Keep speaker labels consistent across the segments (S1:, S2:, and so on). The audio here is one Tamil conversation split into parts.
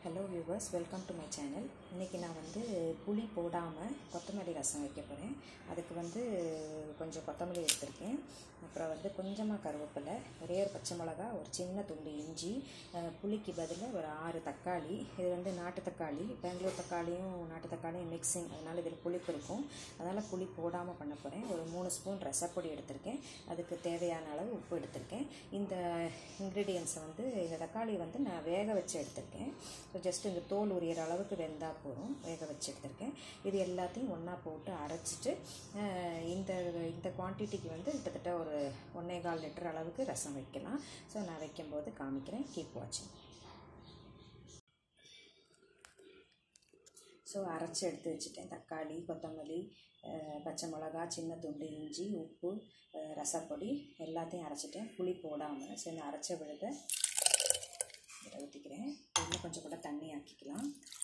S1: hello viewers welcome to my channel இன்றைக்கி நான் வந்து புளி போடாமல் கொத்தமல்லி ரசம் வைக்க போகிறேன் அதுக்கு வந்து கொஞ்சம் கொத்தமல்லி எடுத்திருக்கேன் அப்புறம் வந்து கொஞ்சமாக கருவேப்பிலை ஒரே ஒரு பச்சை மிளகா ஒரு சின்ன துண்டு இஞ்சி அஹ், புளிக்கு பதிலாக ஒரு ஆறு தக்காளி இது வந்து நாட்டு தக்காளி பெங்களூர் தக்காளியும் நாட்டு தக்காளியும் மிக்சிங் அதனால் இதில் புளிப்பு இருக்கும் அதனால் புளி போடாமல் பண்ண போகிறேன் ஒரு மூணு ஸ்பூன் ரசப்பொடி எடுத்திருக்கேன் அதுக்கு தேவையான அளவு உப்பு எடுத்திருக்கேன் இந்த இன்க்ரீடியன்ஸை வந்து இந்த தக்காளி வந்து நான் வேக வச்சு எடுத்திருக்கேன் ஸோ ஜஸ்ட் இந்த தோல் உரியற அளவுக்கு வெந்தால் போதும் வேக வச்சு எடுத்திருக்கேன் இது எல்லாத்தையும் ஒன்றா போட்டு அரைச்சிட்டு அஹ், இந்த இந்த குவான்டிட்டிக்கு வந்து கிட்டத்தட்ட ஒரு ஒன்றே கால் லிட்டர் அளவுக்கு ரசம் வைக்கலாம் ஸோ நான் வைக்கும்போது காமிக்கிறேன் கீப் வாட்சிங் ஸோ அரைச்சி எடுத்து வச்சுட்டேன் தக்காளி கொத்தமல்லி அஹ், பச்சை மிளகா சின்ன துண்டு இஞ்சி உப்பு அஹ், ரசப்பொடி எல்லாத்தையும் அரைச்சிட்டேன் புளி போடாமல் ஸோ இந்த அரைச்ச விழுதை இதில் ஊற்றிக்கிறேன் இன்னும் கொஞ்சம் கூட தண்ணி ஆக்கிக்கலாம்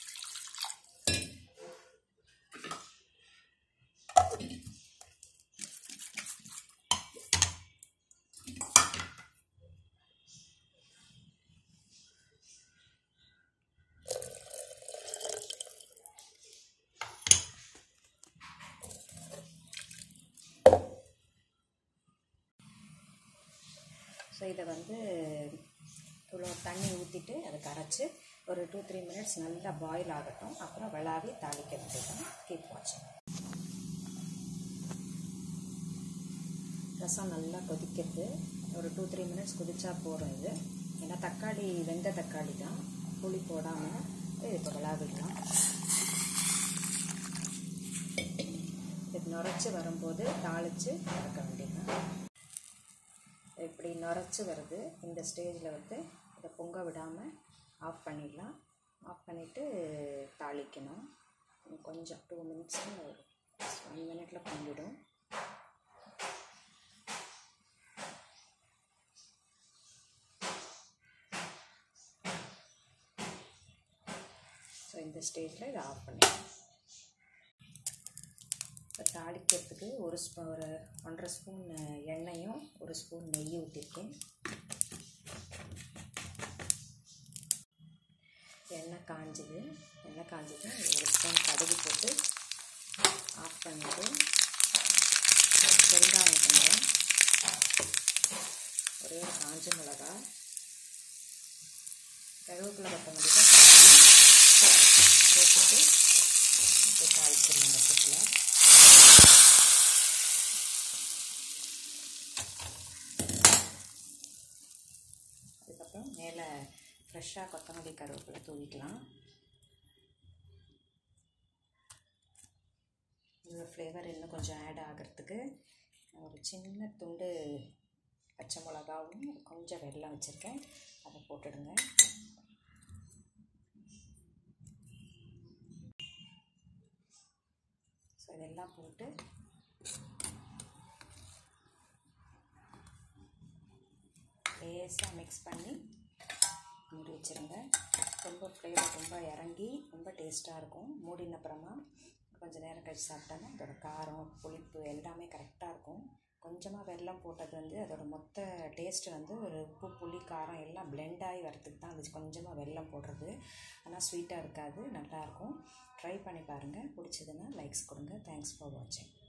S1: ஸோ இதை வந்து இவ்வளோ தண்ணி ஊற்றிட்டு அதை கரைச்சி ஒரு டூ த்ரீ மினிட்ஸ் நல்லா பாயில் ஆகட்டும் அப்புறம் விளாவி தாளிக்க வேண்டியதான் கீப் வாட்சிங் ரசம் நல்லா கொதிக்கிறது ஒரு டூ த்ரீ மினிட்ஸ் கொதிச்சா போதும் இது ஏன்னா தக்காளி வெந்த தக்காளி தான் புளி போடாமல் இது இப்போ விளாவிடலாம் இது நுரைச்சி வரும்போது தாளித்து இறக்க வேண்டியதுதான் இப்படி நுரைச்சி வருது இந்த ஸ்டேஜில் வந்து இதை பொங்க விடாமல் ஆஃப் பண்ணிடலாம் ஆஃப் பண்ணிவிட்டு தாளிக்கணும் இன்னும் கொஞ்சம் டூ மினிட்ஸில் ஒன் மினிட்ல பொங்கிடும் ஸோ இந்த ஸ்டேஜில் இதை ஆஃப் பண்ணிடலாம் இப்போ தாளிக்கிறதுக்கு ஒரு ஸ்பூ ஒரு ஒன்றரை ஸ்பூன் எண்ணெயும் ஒரு ஸ்பூன் நெய் ஊற்றிருக்கேன் எண்ணெய் காஞ்சது எண்ணெய் காஞ்சது ஒரு ஸ்பூன் கடுகு போட்டு ஆஃப் பண்ணிவிட்டு பெருங்காயம் கொஞ்சம் ஒரே ஒரு காஞ்ச மிளகா கருவேப்பிலை கொத்தமல்லி தான் போட்டுட்டு இப்போ தாளிச்சிடலாம் பக்கத்தில் அதுக்கப்புறம் மேலே ஃப்ரெஷ்ஷாக கொத்தமல்லி கருவேப்பிலை தூவிக்கலாம் இந்த ஃப்ளேவர் இன்னும் கொஞ்சம் ஆட் ஆகிறதுக்கு ஒரு சின்ன துண்டு பச்சை மிளகாவும் கொஞ்சம் வெல்லம் வச்சுருக்கேன் அதை போட்டுடுங்க ஸோ இதெல்லாம் போட்டு லேசாக மிக்ஸ் பண்ணி மூடி வச்சுருங்க ரொம்ப ஃப்ளேவர் ரொம்ப இறங்கி ரொம்ப டேஸ்ட்டாக இருக்கும் மூடின அப்புறமா கொஞ்சம் நேரம் கழிச்சு சாப்பிட்டோன்னா அதோட காரம் புளிப்பு எல்லாமே கரெக்டாக இருக்கும் கொஞ்சமாக வெல்லம் போட்டது வந்து அதோட மொத்த டேஸ்ட் வந்து ஒரு உப்பு புளி காரம் எல்லாம் blend ஆகி வரதுக்கு தான் அது கொஞ்சமாக வெல்லம் போடுறது ஆனால் ஸ்வீட்டாக இருக்காது நல்லாயிருக்கும் ட்ரை பண்ணி பாருங்கள் பிடிச்சதுன்னா லைக்ஸ் கொடுங்க தேங்க்ஸ் ஃபார் வாட்சிங்